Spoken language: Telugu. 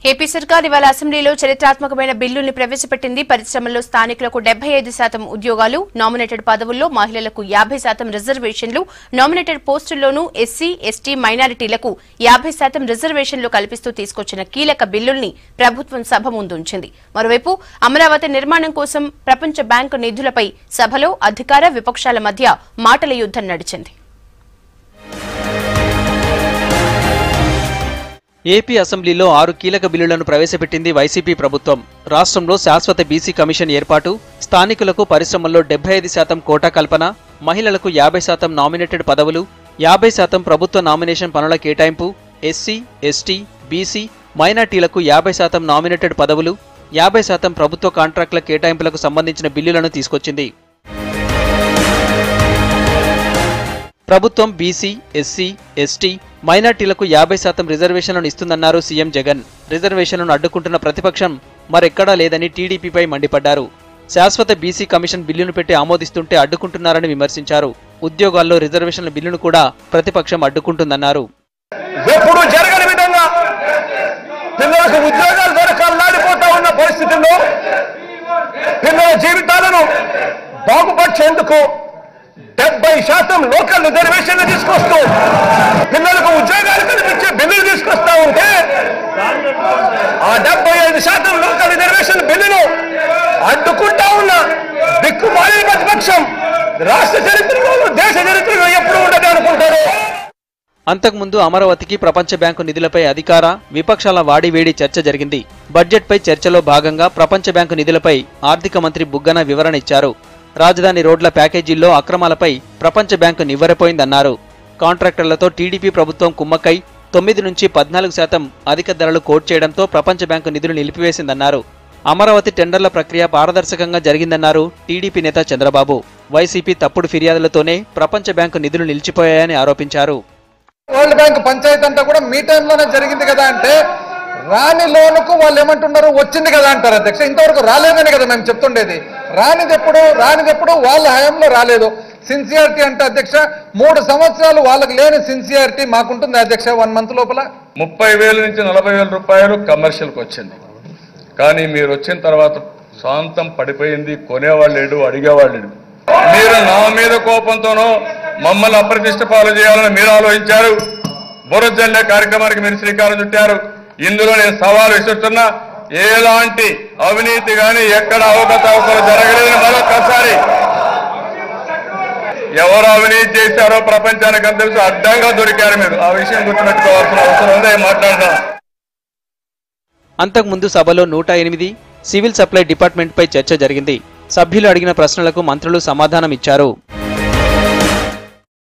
ఏపీ సర్కార్ ఇవాళ అసెంబ్లీలో చరిత్రాత్మకమైన బిల్లుల్ని ప్రవేశపెట్టింది పరిశ్రమల్లో స్థానికులకు డెబ్బై ఐదు శాతం ఉద్యోగాలు నామినేటెడ్ పదవుల్లో మహిళలకు యాభై శాతం రిజర్వేషన్లు నామినేటెడ్ పోస్టుల్లోనూ ఎస్సీ ఎస్టీ మైనారిటీలకు యాభై శాతం రిజర్వేషన్లు కల్పిస్తూ తీసుకొచ్చిన కీలక బిల్లుల్ని ప్రభుత్వం సభ ముందుంచింది మరోవైపు అమరావతి నిర్మాణం కోసం ప్రపంచ బ్యాంకు నిధులపై సభలో అధికార విపక్షాల మధ్య మాటల యుద్దం నడిచింది ఏపీ అసెంబ్లీలో ఆరు కీలక బిల్లులను ప్రవేశపెట్టింది వైసీపీ ప్రభుత్వం రాష్ట్రంలో శాశ్వత బీసీ కమిషన్ ఏర్పాటు స్థానికులకు పరిశ్రమల్లో డెబ్బై ఐదు శాతం కోటా కల్పన మహిళలకు యాభై శాతం నామినేటెడ్ పదవులు యాభై శాతం ప్రభుత్వ నామినేషన్ పనుల కేటాయింపు ఎస్సీ ఎస్టీ బీసీ మైనార్టీలకు యాభై శాతం నామినేటెడ్ పదవులు యాభై శాతం ప్రభుత్వ కాంట్రాక్టుల కేటాయింపులకు సంబంధించిన బిల్లులను తీసుకొచ్చింది ప్రభుత్వం బీసీ ఎస్సీ ఎస్టీ మైనార్టీలకు యాభై శాతం రిజర్వేషన్లను ఇస్తుందన్నారు సీఎం జగన్ రిజర్వేషన్లను అడ్డుకుంటున్న ప్రతిపక్షం మరెక్కడా లేదని టీడీపీపై మండిపడ్డారు శాశ్వత బీసీ కమిషన్ బిల్లును పెట్టి ఆమోదిస్తుంటే అడ్డుకుంటున్నారని విమర్శించారు ఉద్యోగాల్లో రిజర్వేషన్ల బిల్లును కూడా ప్రతిపక్షం అడ్డుకుంటుందన్నారు ఎప్పుడు జరగని విధంగా పిల్లలకు ఉద్యోగాలు దొరకాలాడిపోతా ఉన్న పరిస్థితుల్లో పిల్లల జీవితాలను బాగుపరిచేందుకు డెబ్బై శాతం లోకల్ రిజర్వేషన్లు తీసుకొస్తూ పిల్లలకు ఉద్యోగాలు కల్పించే బిల్లులు తీసుకొస్తా ఉంటే ఆ డెబ్బై ఐదు శాతం లోకల్ రిజర్వేషన్ బిల్లును అడ్డుకుంటా ఉన్న దిక్కుమాలిన ప్రతిపక్షం రాష్ట్ర చరిత్రలో దేశ చరిత్రలో ఎప్పుడు ఉండదు అనుకుంటారు అంతకుముందు అమరావతికి ప్రపంచ బ్యాంకు నిధులపై అధికార విపక్షాల వాడివేడి చర్చ జరిగింది బడ్జెట్పై చర్చలో భాగంగా ప్రపంచ బ్యాంకు నిధులపై ఆర్థిక మంత్రి బుగ్గన వివరణ ఇచ్చారు రాజధాని రోడ్ల ప్యాకేజీల్లో అక్రమాలపై ప్రపంచ బ్యాంకు నివ్వెరపోయిందన్నారు కాంట్రాక్టర్లతో టీడీపీ ప్రభుత్వం కుమ్మక్కై తొమ్మిది నుంచి పద్నాలుగు శాతం అధిక ధరలు కోట్ చేయడంతో ప్రపంచ బ్యాంకు నిధులు నిలిపివేసిందన్నారు అమరావతి టెండర్ల ప్రక్రియ పారదర్శకంగా జరిగిందన్నారు టీడీపీ నేత చంద్రబాబు వైసీపీ తప్పుడు ఫిర్యాదులతోనే ప్రపంచ బ్యాంకు నిధులు నిలిచిపోయాయని ఆరోపించారు వరల్డ్ బ్యాంక్ పంచాయతీ అంతా కూడా మీ టైంలోనే జరిగింది కదా అంటే రాని లోనుకు వాళ్ళు ఏమంటున్నారు వచ్చింది కదా అంటారు అధ్యక్ష ఇంతవరకు రాలేదని కదా మేము చెప్తుండేది రానిది ఎప్పుడు రానిది ఎప్పుడు వాళ్ళ హయాంలో రాలేదు సిన్సియారిటీ అంటే అధ్యక్ష మూడు సంవత్సరాలు వాళ్ళకి లేని సిన్సియారిటీ మాకుంటుంది అధ్యక్ష వన్ మంత్ లోపల ముప్పై వేల నుంచి నలభై వేల రూపాయలు కమర్షియల్కి వచ్చింది కానీ మీరు వచ్చిన తర్వాత శాంతం పడిపోయింది కొనేవాళ్ళు లేడు అడిగేవాళ్ళు లేడు మీరు నా మీద కోపంతోనో మమ్మల్ని అప్రతిష్ట పాలు చేయాలని మీరు ఆలోచించారు బురజల్లే కార్యక్రమానికి మీరు శ్రీకారం చుట్టారు ఇందులో నేను సవాలు విసురుతున్నా ఎలాంటి అవినీతి కానీ ఎక్కడ అవకతవకలు జరగలేదని మరొకసారి ఎవరు అవినీతి చేశారో ప్రపంచానికి అంత తెలుసు అడ్డంగా దొరికారు మీరు ఆ విషయం గుర్తుపెట్టుకోవాల్సిన అవసరం ఉందే మాట్లాడదాం అంతకుముందు సభలో నూట ఎనిమిది సివిల్ సప్లై డిపార్ట్మెంట్పై చర్చ జరిగింది సభ్యులు అడిగిన ప్రశ్నలకు మంత్రులు సమాధానం ఇచ్చారు